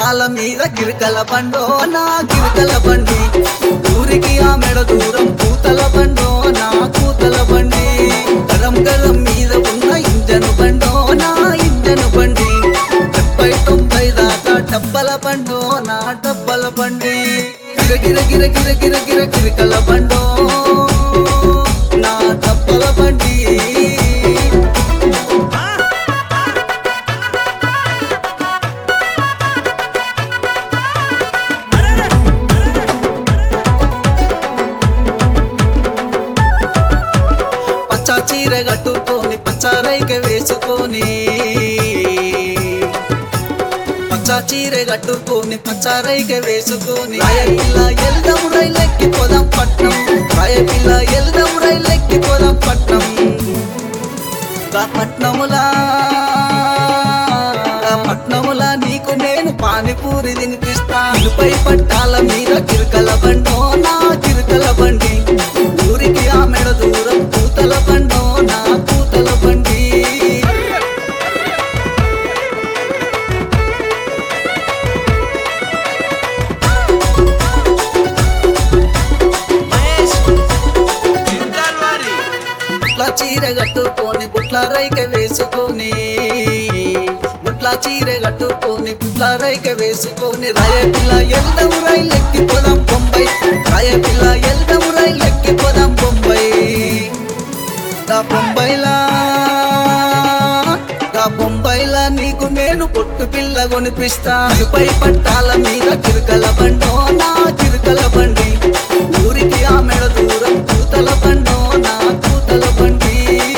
పట్టాల మీద గిరికల బండో నా గిరికల బండి ఊరికి ఆ మెడ దూరం కూతల బండో నా కూతల బండి గరం గరం మీద ఉన్న ఇంజను బండో నా ఇంజను బండి డెబ్బై తొంభై దాకా డబ్బల బండో నా డబ్బల బండి గిర గిర గిర గిర గిర గిర గిరికల బండో నా డబ్బల బండి పచ్చ చీర కట్టుకొని పచ్చరైక వేసుకొని పచ్చ చీర కట్టుకొని పచ్చరైక వేసుకొని రాయపిల్ల ఎల్దం రైలెక్కి పోదాం పట్నం రాయపిల్ల ఎల్దం రైలెక్కి పోదాం పట్నం గా పట్నములా గా పట్నములా నీకు నేను పానీపూరి తినిపిస్తా ఇనుపై పట్టాల మీద కిరకల బండో నా కిరకల బండి ఊరికి ఆ మెడ దూరం కూతల బండో నా కూతల బండి మహేష్ చింతల్వారి బుట్ల చీర కట్టుకొని బుట్ల రైక వేసుకొని బుట్ల చీర కట్టుకొని బుట్ల రైక వేసుకొని రాయపిల్ల ఎల్దం రైలెక్కి పోదాం బొంబై రాయపిల్ల ఎల్దం రైలెక్కి పోదాం బొంబై గా బొంబైలా గా బొంబైలా నీకు నేను పొట్టు పిల్ల కొనిపిస్తా పై పట్టాల మీద కిరకల బండో నా కిరకల బండి ఊరికి ఆ మెడ దూరం కూతల బండో నా కూతల బండి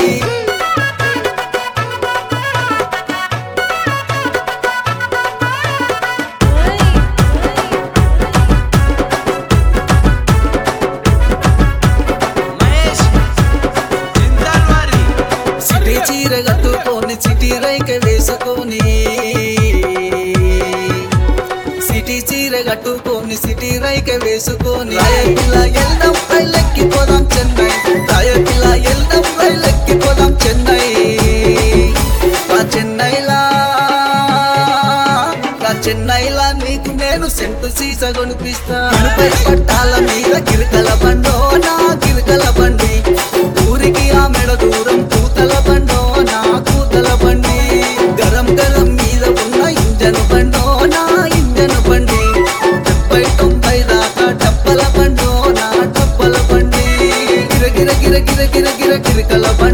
మహేష్ చింతల్వారి సిటీ చీర కట్టుకొని సిటీ రైక వేసుకొని సిటీ చీర కట్టుకొని సిటీ రైక వేసుకొని రాయపిల్ల ఎల్దం రైలెక్కి పోదాం చెన్నై రాయపిల్ల ఎల్దం రైలెక్కి పోదాం చెన్నై ఆ చెన్నైలా ఆ చెన్నైలా నీకు నేను సెంటు సీస కొనిపిస్తా ఇనుపై పట్టాల మీద గిరికల బండో నా గిరికల బండి ఊరికి ఆ మెడ దూరం కూతల బండో నా కూతల బండి గరం గరం మీద ఉన్న ఇంజను బండో నా ఇంజను బండి డెబ్బై తొంభై దాకా డబ్బల బండో నా డబ్బల బండి గిర గిర గిర గిర గిర గిర గిరికల బండి